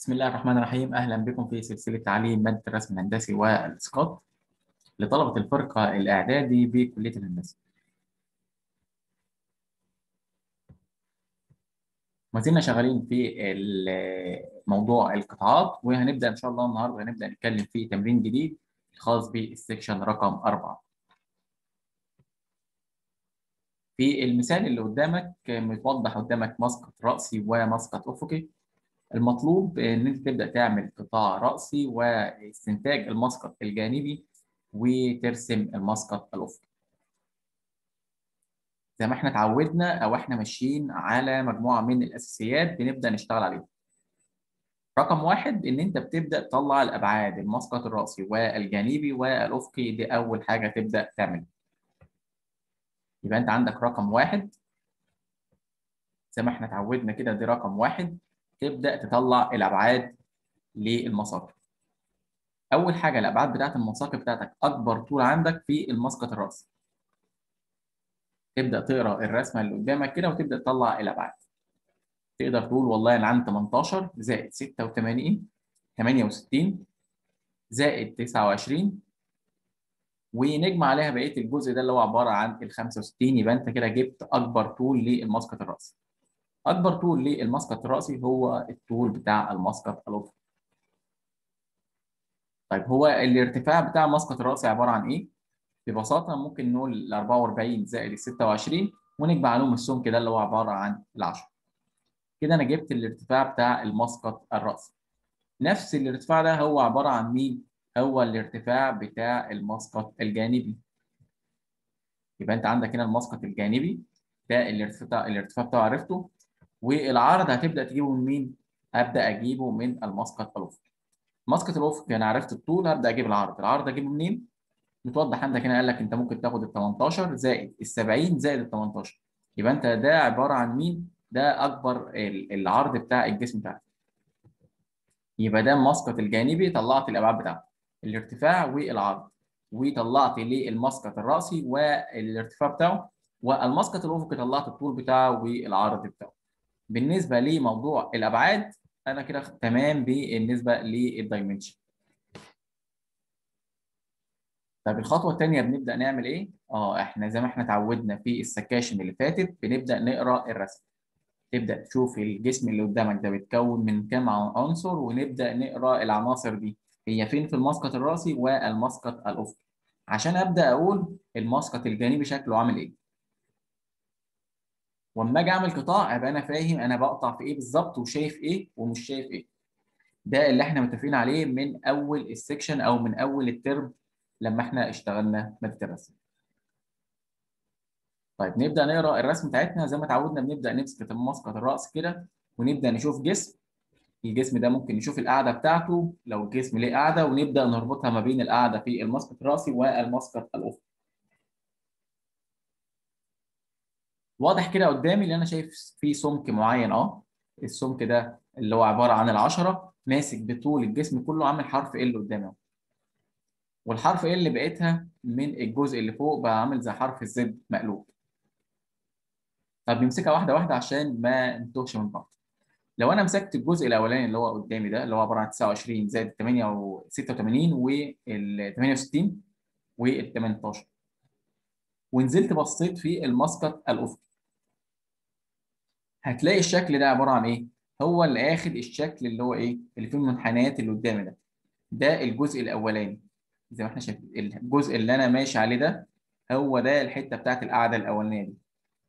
بسم الله الرحمن الرحيم أهلا بكم في سلسلة تعليم مادة الرسم الهندسي والإسقاط لطلبة الفرقة الإعدادي بكلية الهندسة. ما زلنا شغالين في ال- موضوع القطاعات وهنبدأ إن شاء الله النهاردة هنبدأ نتكلم في تمرين جديد خاص بالسكشن رقم أربعة. في المثال اللي قدامك متوضح قدامك مسقط رأسي ومسقط أفقي. المطلوب ان انت تبدا تعمل قطاع راسي واستنتاج المسقط الجانبي وترسم المسقط الافقي. زي ما احنا اتعودنا او احنا ماشيين على مجموعه من الاساسيات بنبدا نشتغل عليهم. رقم واحد ان انت بتبدا تطلع الابعاد المسقط الراسي والجانبي والافقي دي اول حاجه تبدا تعملها. يبقى انت عندك رقم واحد زي ما احنا اتعودنا كده دي رقم واحد تبدا تطلع الابعاد للمساقط. اول حاجه الابعاد بتاعت المساقط بتاعتك اكبر طول عندك في المسقط الراسي. تبدا تقرا الرسمه اللي قدامك كده وتبدا تطلع الابعاد. تقدر تقول والله انا عندي 18 زائد 86 68 زائد 29 ونجمع عليها بقيه الجزء ده اللي هو عباره عن ال 65 يبقى انت كده جبت اكبر طول للمسقط الراسي. اكبر طول للمسقط الراسي هو الطول بتاع المسقط الافقي. طيب هو الارتفاع بتاع المسقط الراسي عباره عن ايه؟ ببساطه ممكن نقول ال 44 زائد ال 26 ونجمع عليهم السمك ده اللي هو عباره عن ال 10. كده انا جبت الارتفاع بتاع المسقط الراسي. نفس الارتفاع ده هو عباره عن مين؟ هو الارتفاع بتاع المسقط الجانبي. يبقى انت عندك هنا المسقط الجانبي ده الارتفاع الارتفاع بتاعه عرفته والعرض هتبدا تجيبه من مين؟ ابدا اجيبه من المسقط الافقي. مسقط الافقي انا عرفت الطول هبدا اجيب العرض، العرض اجيبه منين؟ متوضح عندك هنا قال لك انت ممكن تاخد ال 18 زائد ال 70 زائد ال 18 يبقى انت ده عباره عن مين؟ ده اكبر العرض بتاع الجسم بتاعك. يبقى ده المسقط الجانبي طلعت الابعاد بتاعته الارتفاع والعرض وطلعت ليه المسقط الراسي والارتفاع بتاعه والمسقط الافقي طلعت الطول بتاعه والعرض بتاعه. بالنسبه لموضوع الابعاد انا كده تمام بالنسبه للدايمنشن. طب الخطوه الثانيه بنبدا نعمل ايه؟ اه احنا زي ما احنا اتعودنا في السكاشن اللي فاتت بنبدا نقرا الرسم. تبدا تشوف الجسم اللي قدامك ده بيتكون من كام عنصر ونبدا نقرا العناصر دي هي فين في المسقط الراسي والمسقط الافقي. عشان ابدا اقول المسقط الجانبي شكله عامل ايه. واما اجي اعمل قطاع ابقى انا فاهم انا بقطع في ايه بالظبط وشايف ايه ومش شايف ايه. ده اللي احنا متفقين عليه من اول السكشن او من اول الترم لما احنا اشتغلنا ماده الرسم. طيب نبدا نقرا الرسم بتاعتنا زي ما اتعودنا بنبدا نمسك مسقط الراس كده ونبدا نشوف جسم الجسم ده ممكن نشوف القاعده بتاعته لو الجسم ليه قاعده ونبدا نربطها ما بين القاعده في المسقط الراسي والمسقط الافقي. واضح كده قدامي اللي انا شايف فيه سمك معين اه السمك ده اللي هو عباره عن العشرة ماسك بطول الجسم كله عامل حرف ال قدامي اهو والحرف ال بقيتها من الجزء اللي فوق بقى عامل زي حرف الزد مقلوب طب نمسكها واحده واحده عشان ما نتوهش من بعض لو انا مسكت الجزء الاولاني اللي هو قدامي ده اللي هو عباره عن 29 زائد 8 و 86 وال 68 وال 18 ونزلت بصيت في المسقط الافقي هتلاقي الشكل ده عباره عن ايه؟ هو اللي اخد الشكل اللي هو ايه؟ اللي فيه المنحنيات اللي قدامي ده. ده الجزء الاولاني زي ما احنا شايفين الجزء اللي انا ماشي عليه ده هو ده الحته بتاعت القاعده الاولانيه دي.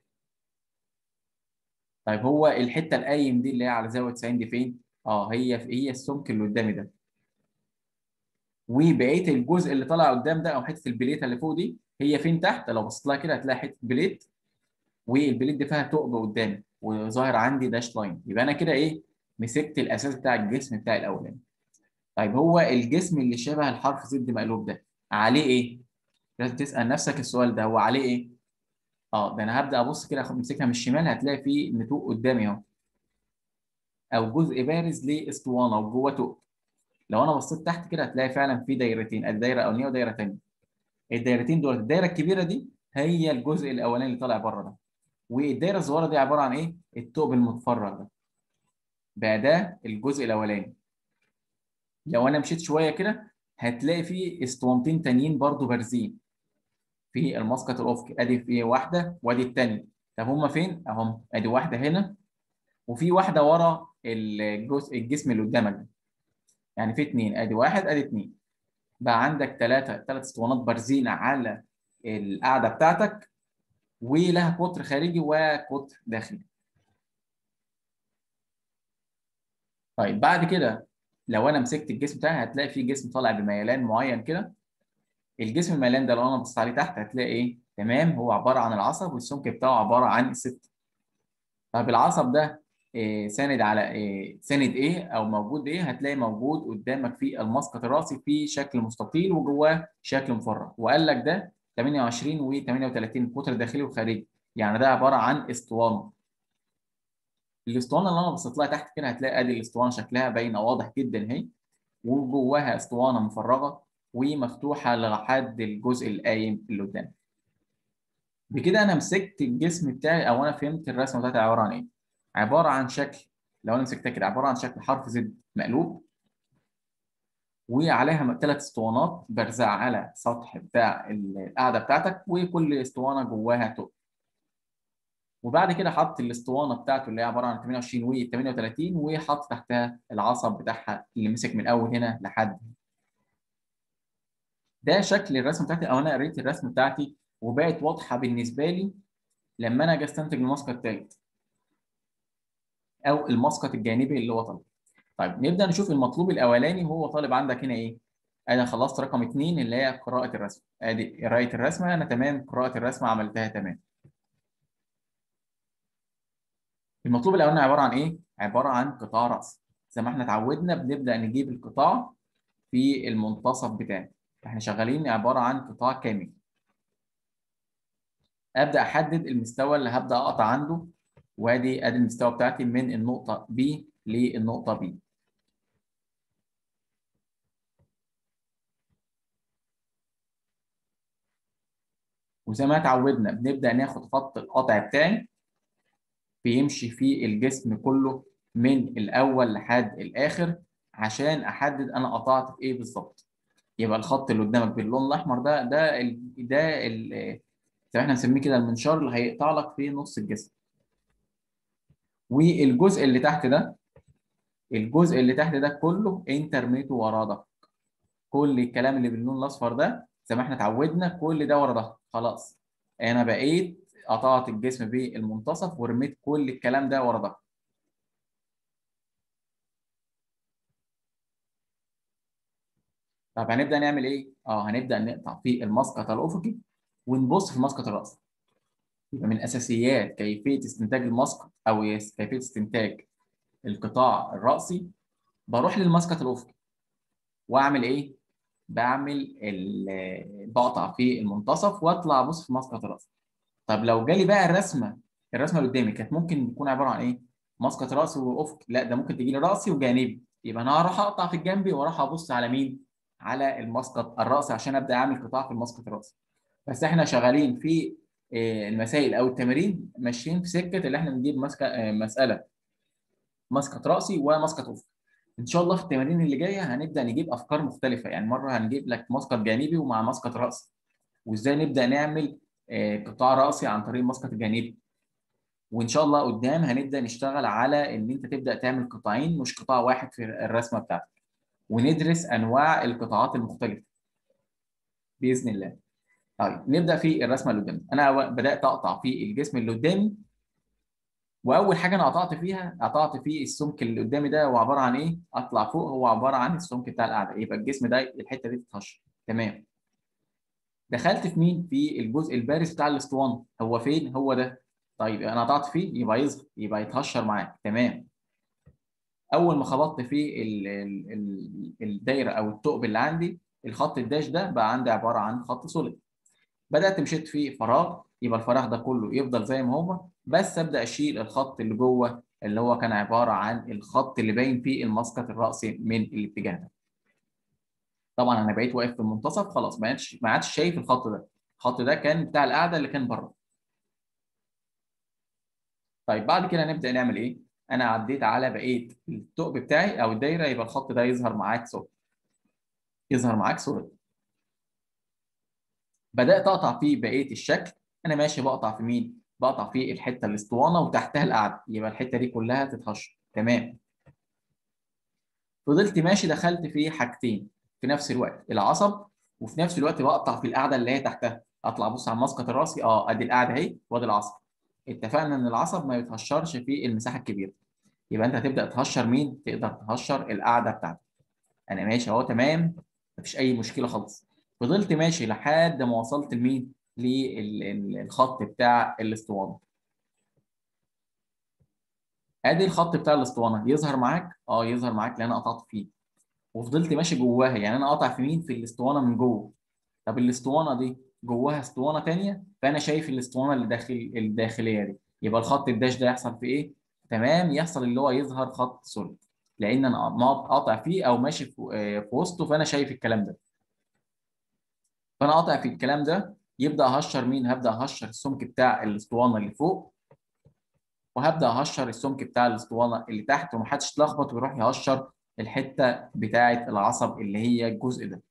طيب هو الحته القايم دي اللي هي على زاويه 90 دي فين؟ اه هي هي السمك اللي قدامي ده. وبقيه الجزء اللي طالع قدام ده او حته البليته اللي فوق دي هي فين تحت؟ لو بصيت لها كده هتلاقي حته بليت والبليت دي فيها ثقب قدامي وظاهر عندي داش لاين يبقى انا كده ايه مسكت الاساس بتاع الجسم بتاعي الاولاني طيب هو الجسم اللي شبه الحرف زد مقلوب ده عليه ايه لازم تسال نفسك السؤال ده هو عليه ايه اه ده انا هبدا ابص كده امسكها من الشمال هتلاقي فيه نتوء قدامي اهو او جزء بارز لاسطوانه وجوه ثقب لو انا بصيت تحت كده هتلاقي فعلا في دايرتين الدايره الاولانيه ودايره ثانيه الدايرتين دول الدايره الكبيره دي هي الجزء الاولاني اللي طالع بره ده والدايره الصغيره دي عباره عن ايه؟ الثقب المتفرغ ده. بقى ده الجزء الاولاني لو انا مشيت شويه كده هتلاقي في اسطوانتين تانيين برضو بارزين في المسقط الافقي ادي في واحده وادي الثانيه طب هما فين اهم ادي واحده هنا وفي واحده ورا الجزء الجسم اللي قدامك ده يعني في اثنين ادي واحد ادي اثنين بقى عندك ثلاثه ثلاث اسطوانات بارزين على القاعده بتاعتك ولها قطر خارجي وقطر داخلي طيب بعد كده لو انا مسكت الجسم بتاعي هتلاقي فيه جسم طالع بميلان معين كده الجسم الميلان ده لو انا بصيت عليه تحت هتلاقي ايه تمام هو عباره عن العصب والسمك بتاعه عباره عن الست طب العصب ده إيه ساند على إيه ساند ايه او موجود ايه هتلاقي موجود قدامك في المسقط الراسي في شكل مستطيل وجواه شكل مفرغ وقال لك ده 28 و 38 قطر داخلي وخارجي يعني ده عباره عن اسطوانه الاسطوانه اللي انا بصيت لها تحت كده هتلاقي ادي الاسطوانه شكلها باينه واضح جدا اهي وجواها اسطوانه مفرغه ومفتوحه لحد الجزء القايم اللي قدام بكده انا مسكت الجسم بتاعي او انا فهمت الرسمه بتاعتي عباره عن ايه عباره عن شكل لو انا مسكتها كده عباره عن شكل حرف زد مقلوب وعليها ثلاث اسطوانات بارزة على سطح بتاع القاعده بتاعتك وكل اسطوانه جواها تقل وبعد كده حط الاسطوانه بتاعته اللي هي عباره عن 28 و 38 وحط تحتها العصب بتاعها اللي مسك من اول هنا لحد ده شكل الرسمه بتاعتي او انا قريت الرسمه بتاعتي وبقت واضحه بالنسبه لي لما انا اجي استنتج المسقط الثالث او المسقط الجانبي اللي هو طالب. طيب نبدا نشوف المطلوب الاولاني هو طالب عندك هنا ايه؟ انا خلصت رقم اثنين اللي هي قراءه الرسم ادي قرايه الرسمه انا تمام قراءه الرسمه عملتها تمام. المطلوب الاولاني عباره عن ايه؟ عباره عن قطاع راس زي ما احنا اتعودنا بنبدا نجيب القطاع في المنتصف بتاعي احنا شغالين عباره عن قطاع كامل ابدا احدد المستوى اللي هبدا اقطع عنده وادي ادي المستوى بتاعتي من النقطه B للنقطه B وزي ما اتعودنا بنبدا ناخد خط القطع بتاعي بيمشي في الجسم كله من الاول لحد الاخر عشان احدد انا قطعت في ايه بالظبط يبقى الخط اللي قدامك باللون الاحمر ده ده ال ده ال زي ما احنا بنسميه كده المنشار اللي هيقطع لك في نص الجسم والجزء اللي تحت ده الجزء اللي تحت ده كله انت رميته ورا ظهرك كل الكلام اللي باللون الاصفر ده زي ما احنا اتعودنا كل ده ورا ظهرك خلاص انا بقيت قطعت الجسم بالمنتصف ورميت كل الكلام ده ورا ظهرك طب هنبدا نعمل ايه؟ اه هنبدا نقطع في المسقط الافقي ونبص في مسقط الراس. يبقى من اساسيات كيفيه استنتاج المسقط او كيفيه استنتاج القطاع الراسي بروح للمسقط الافقي واعمل ايه؟ بعمل بقطع في المنتصف واطلع ابص في مسقط الراس. طب لو جالي بقى الرسمه الرسمه اللي قدامي كانت ممكن تكون عباره عن ايه؟ مسقط راسي وافقي، لا ده ممكن تجي لي راسي وجانبي، يبقى انا هروح اقطع في الجنبي واروح ابص على مين؟ على المسقط الراسي عشان ابدا اعمل قطاع في المسقط الراسي. بس احنا شغالين في المسائل او التمارين ماشيين في سكه اللي احنا نجيب مسكه مساله مسقط راسي ومسقط افقي. ان شاء الله في التمارين اللي جايه هنبدا نجيب افكار مختلفه يعني مره هنجيب لك مسقط جانبي ومع مسقط راسي. وازاي نبدا نعمل قطاع راسي عن طريق المسقط الجانبي. وان شاء الله قدام هنبدا نشتغل على ان انت تبدا تعمل قطاعين مش قطاع واحد في الرسمه بتاعتك. وندرس انواع القطاعات المختلفه باذن الله. طيب نبدا في الرسمه اللي قدامي انا بدات اقطع في الجسم اللي قدامي واول حاجه انا قطعت فيها قطعت في السمك اللي قدامي ده هو عباره عن ايه اطلع فوق هو عباره عن السمك بتاع القاعده يبقى الجسم ده الحته دي تتهشر تمام دخلت في مين في الجزء البارز بتاع الاسطوانه هو فين هو ده طيب انا قطعت فيه يبقى يظهر يبقى يتهشر معاك تمام اول ما خبطت في ال ال ال الدايره او الثقب اللي عندي الخط الداش ده بقى عندي عباره عن خط سوليد بدات مشيت في فراغ يبقى الفراغ ده كله يفضل زي ما هو بس ابدا اشيل الخط اللي جوه اللي هو كان عباره عن الخط اللي باين فيه المسقط الراسي من الاتجاه ده طبعا انا بقيت واقف في المنتصف خلاص ما عادش ما عادش شايف الخط ده الخط ده كان بتاع القاعده اللي كان بره طيب بعد كده نبدا نعمل ايه انا عديت على بقيه الثقب بتاعي او الدايره يبقى الخط ده يظهر معاك صوت يظهر معاك سوليد بدات اقطع في بقيه الشكل انا ماشي بقطع في مين بقطع في الحته الاسطوانه وتحتها القاعده يبقى الحته دي كلها تتهشر تمام فضلت ماشي دخلت في حاجتين في نفس الوقت العصب وفي نفس الوقت بقطع في القاعده اللي هي تحتها اطلع ابص على مسقط الراسي اه ادي القاعده اهي وادي العصب اتفقنا ان العصب ما بيتهشرش في المساحه الكبيره يبقى انت هتبدا تهشر مين تقدر تهشر القاعده بتاعتك انا ماشي اهو تمام مفيش اي مشكله خالص فضلت ماشي لحد ما وصلت لمين للخط بتاع الاسطوانه ادي الخط بتاع الاسطوانه يظهر معاك اه يظهر معاك لان انا قطعت فيه وفضلت ماشي جواها يعني انا قاطع في مين في الاسطوانه من جوه طب الاسطوانه دي جواها اسطوانه ثانيه فانا شايف الاسطوانه اللي داخل الداخليه دي يبقى الخط الداش ده يحصل في ايه تمام يحصل اللي هو يظهر خط سوليد لان انا ما قاطع فيه او ماشي في وسطه فانا شايف الكلام ده فانا قاطع في الكلام ده يبدا اهشر مين هبدا اهشر السمك بتاع الاسطوانه اللي فوق وهبدا اهشر السمك بتاع الاسطوانه اللي تحت ومحدش يتلخبط ويروح يهشر الحته بتاعه العصب اللي هي الجزء ده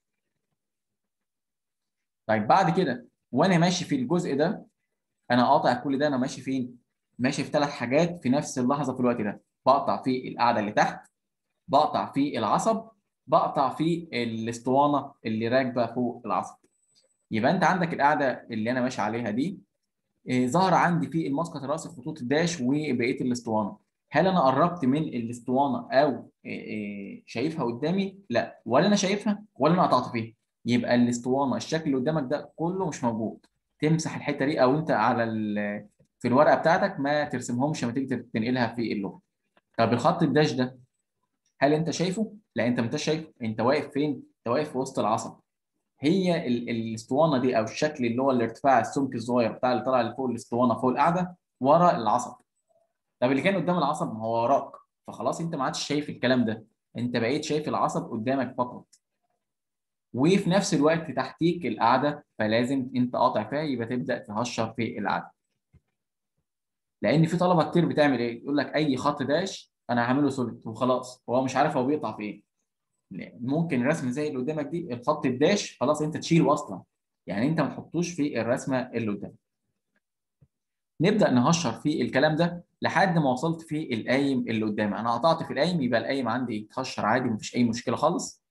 طيب بعد كده وانا ماشي في الجزء ده انا قاطع كل ده انا ماشي فين ماشي في ثلاث حاجات في نفس اللحظه في الوقت ده بقطع في القاعده اللي تحت بقطع في العصب بقطع في الاسطوانه اللي راكبه فوق العصب يبقى انت عندك القاعده اللي انا ماشي عليها دي إيه ظهر عندي في المسقط الراسي خطوط الداش وبقيه الاسطوانه هل انا قربت من الاسطوانه او إيه شايفها قدامي لا ولا انا شايفها ولا انا قطعت فيها يبقى الاسطوانه الشكل اللي قدامك ده كله مش موجود تمسح الحته دي او انت على في الورقه بتاعتك ما ترسمهمش لما تيجي تنقلها في اللوحه طب الخط الداش ده هل انت شايفه لا انت ما انتش شايفه انت واقف فين انت واقف في وسط العصب هي الاسطوانه دي او الشكل اللي هو الارتفاع السمك الصغير بتاع اللي طالع لفوق الاسطوانه فوق القاعده ورا العصب طب اللي كان قدام العصب ما هو وراك فخلاص انت ما عادش شايف الكلام ده انت بقيت شايف العصب قدامك فقط وفي نفس الوقت تحتيك القاعده فلازم انت قاطع فيها يبقى تبدا تهشر في القاعده لان في طلبه كتير بتعمل ايه يقول لك اي خط داش انا هعمله سوليد وخلاص هو مش عارف هو بيقطع في ايه ممكن الرسم زي اللي قدامك دي الخط الداش خلاص انت تشيله اصلا يعني انت ما تحطوش في الرسمه اللي قدامك نبدا نهشر في الكلام ده لحد ما وصلت في القايم اللي قدامي انا قطعت في القايم يبقى القايم عندي يتهشر عادي مفيش اي مشكله خالص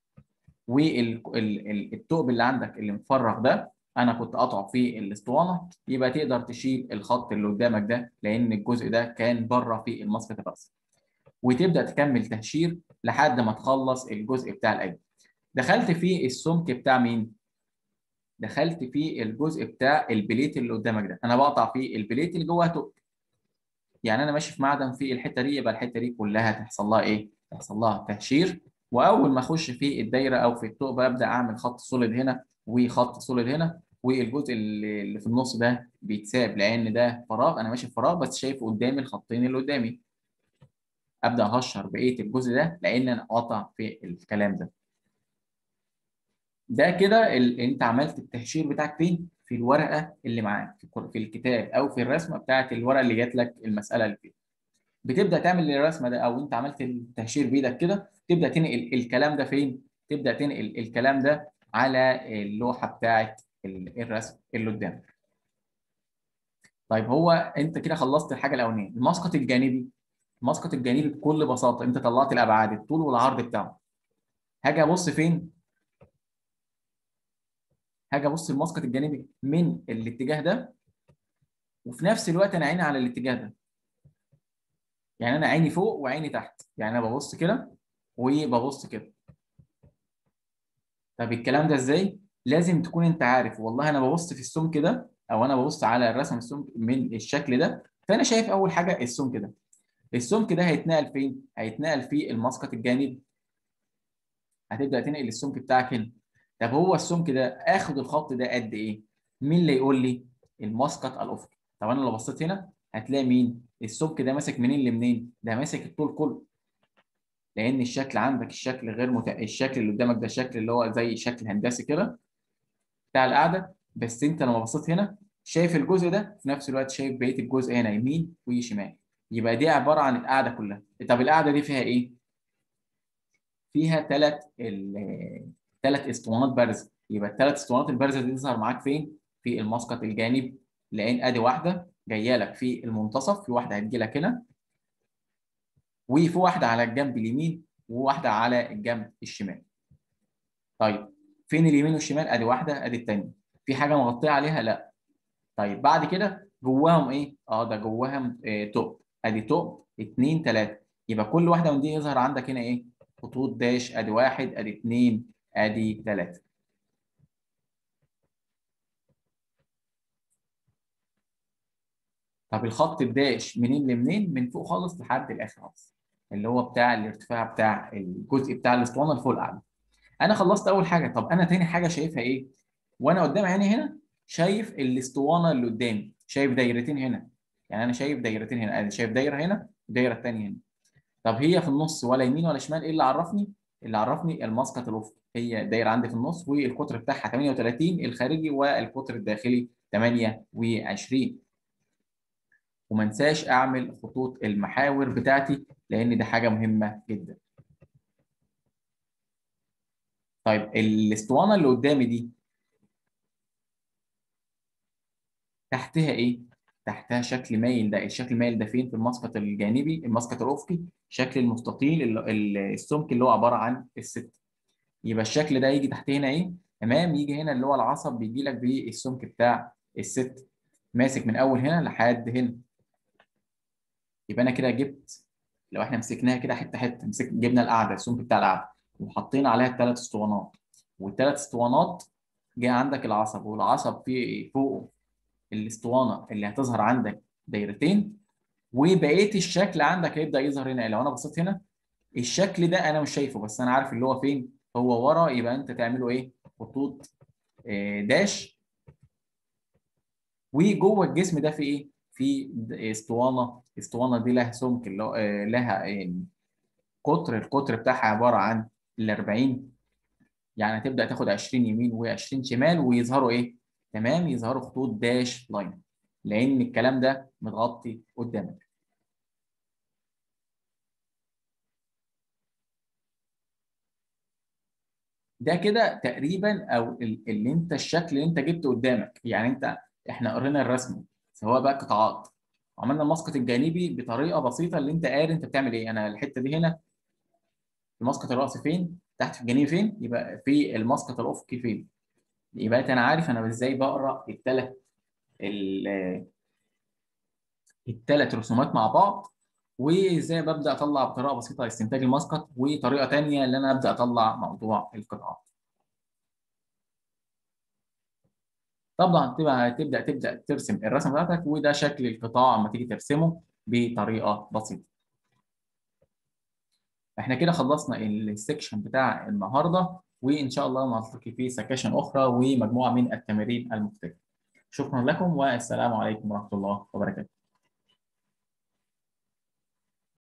والثقب اللي عندك اللي متفرغ ده انا كنت قاطعه في الاسطوانه يبقى تقدر تشيل الخط اللي قدامك ده لان الجزء ده كان بره في المسقط الراسي وتبدا تكمل تهشير لحد ما تخلص الجزء بتاع القلب دخلت في السمك بتاع مين دخلت في الجزء بتاع البليت اللي قدامك ده انا بقطع في البليت اللي جواها تقل يعني انا ماشي في معدن في الحته دي يبقى الحته دي كلها تحصل لها ايه تحصل لها تهشير واول ما اخش في الدايره او في الثقب ابدا اعمل خط سوليد هنا وخط سوليد هنا والجزء اللي في النص ده بيتساب لان ده فراغ انا ماشي في فراغ بس شايف قدامي الخطين اللي قدامي ابدا اهشر بقيه الجزء ده لان انا قاطع في الكلام ده ده كده ال... انت عملت التهشير بتاعك فين في الورقه اللي معاك في الكتاب او في الرسمه بتاعت الورقه اللي جات لك المساله اللي فيها بتبدا تعمل الرسمه ده او انت عملت التهشير بايدك كده تبدا تنقل الكلام ده فين تبدا تنقل الكلام ده على اللوحه بتاعت الرسم اللي قدامك طيب هو انت كده خلصت الحاجه الاولانيه المسقط الجانبي المسقط الجانبي بكل بساطه انت طلعت الابعاد الطول والعرض بتاعه هاجي ابص فين هاجي ابص المسقط الجانبي من الاتجاه ده وفي نفس الوقت انا عيني على الاتجاه ده يعني انا عيني فوق وعيني تحت يعني انا ببص كده وببص كده طب الكلام ده ازاي لازم تكون انت عارف والله انا ببص في السمك ده او انا ببص على الرسم السمك من الشكل ده فانا شايف اول حاجه السمك ده السمك ده هيتنقل فين هيتنقل في المسقط الجانبي هتبدا تنقل السمك بتاعك هنا طب هو السمك ده اخد الخط ده قد ايه مين اللي يقول لي المسقط الافقي طب انا لو بصيت هنا هتلاقي مين السمك ده ماسك منين لمنين ده ماسك الطول كله لان الشكل عندك الشكل غير مت... الشكل اللي قدامك ده شكل اللي هو زي شكل هندسي كده بتاع القاعده بس انت لما بصيت هنا شايف الجزء ده في نفس الوقت شايف بقيه الجزء هنا يمين وشمال يبقى دي عباره عن القاعده كلها طب القاعده دي فيها ايه فيها ثلاث ثلاث اسطوانات بارزه يبقى الثلاث اسطوانات البارزه دي تظهر معاك فين؟ في المسقط الجانبي لان ادي واحده جايه لك في المنتصف في واحده هتجي لك هنا وفي واحده على الجنب اليمين وواحده على الجنب الشمال. طيب فين اليمين والشمال؟ ادي واحده ادي الثانيه. في حاجه مغطيه عليها؟ لا. طيب بعد كده جواهم ايه؟ اه ده جواهم آه توب ادي توب اثنين ثلاثه يبقى كل واحده من دي يظهر عندك هنا ايه؟ خطوط داش ادي واحد ادي اثنين ادي ثلاثه. طب الخط الداش منين لمنين؟ من فوق خالص لحد الاخر خالص. اللي هو بتاع الارتفاع بتاع الجزء بتاع الاسطوانه اللي فوق الاعلى. انا خلصت اول حاجه طب انا تاني حاجه شايفها ايه؟ وانا قدام عيني هنا شايف الاسطوانه اللي قدامي شايف دايرتين هنا يعني انا شايف دايرتين هنا انا شايف دايره هنا ودايره الثانيه هنا طب هي في النص ولا يمين ولا شمال ايه اللي عرفني اللي عرفني المسقط الافقي هي دايره عندي في النص والقطر بتاعها 38 الخارجي والقطر الداخلي 28 وما انساش اعمل خطوط المحاور بتاعتي لان دي حاجه مهمه جدا طيب الاسطوانه اللي قدامي دي تحتها ايه؟ تحتها شكل مايل ده، الشكل المايل ده فين؟ في المسقط الجانبي، المسقط الافقي، شكل المستطيل السمك اللي هو عباره عن الست. يبقى الشكل ده يجي تحت هنا ايه؟ تمام يجي هنا اللي هو العصب بيجي لك بالسمك بتاع الست ماسك من اول هنا لحد هنا. يبقى انا كده جبت لو احنا مسكناها كده حته حته مسك جبنا القاعده السمك بتاع القاعده وحطينا عليها الثلاث اسطوانات والثلاث اسطوانات جه عندك العصب والعصب فيه فوقه الاسطوانه اللي هتظهر عندك دايرتين وبقيه الشكل عندك هيبدا يظهر هنا لو انا بصيت هنا الشكل ده انا مش شايفه بس انا عارف اللي هو فين هو ورا يبقى انت تعمله ايه خطوط داش وجوه الجسم ده في ايه في اسطوانه اسطوانه دي لها سمك اللي هو لها قطر القطر بتاعها عباره عن ال 40 يعني هتبدا تاخد 20 يمين و20 شمال ويظهروا ايه تمام يظهروا خطوط داش لاين لان الكلام ده متغطي قدامك ده كده تقريبا او اللي انت الشكل اللي انت جبته قدامك يعني انت احنا قرينا الرسم سواء بقى قطاعات عملنا المسقط الجانبي بطريقه بسيطه اللي انت قاري انت بتعمل ايه انا الحته دي هنا في مسقط الراس فين تحت في الجانبي فين يبقى في المسقط الافقي فين يبقى انا عارف انا ازاي بقرا الثلاث الثلاث رسومات مع بعض وازاي ببدا اطلع بطريقه بسيطه استنتاج المسقط وطريقه ثانيه اللي انا ابدا اطلع موضوع القطاعات. طبعا تبقى تبدا تبدا ترسم الرسمه بتاعتك وده شكل القطاع لما تيجي ترسمه بطريقه بسيطه. احنا كده خلصنا السكشن بتاع النهارده وان شاء الله نلتقي في سكاشن اخرى ومجموعه من التمارين المختلفه. شكرا لكم والسلام عليكم ورحمه الله وبركاته.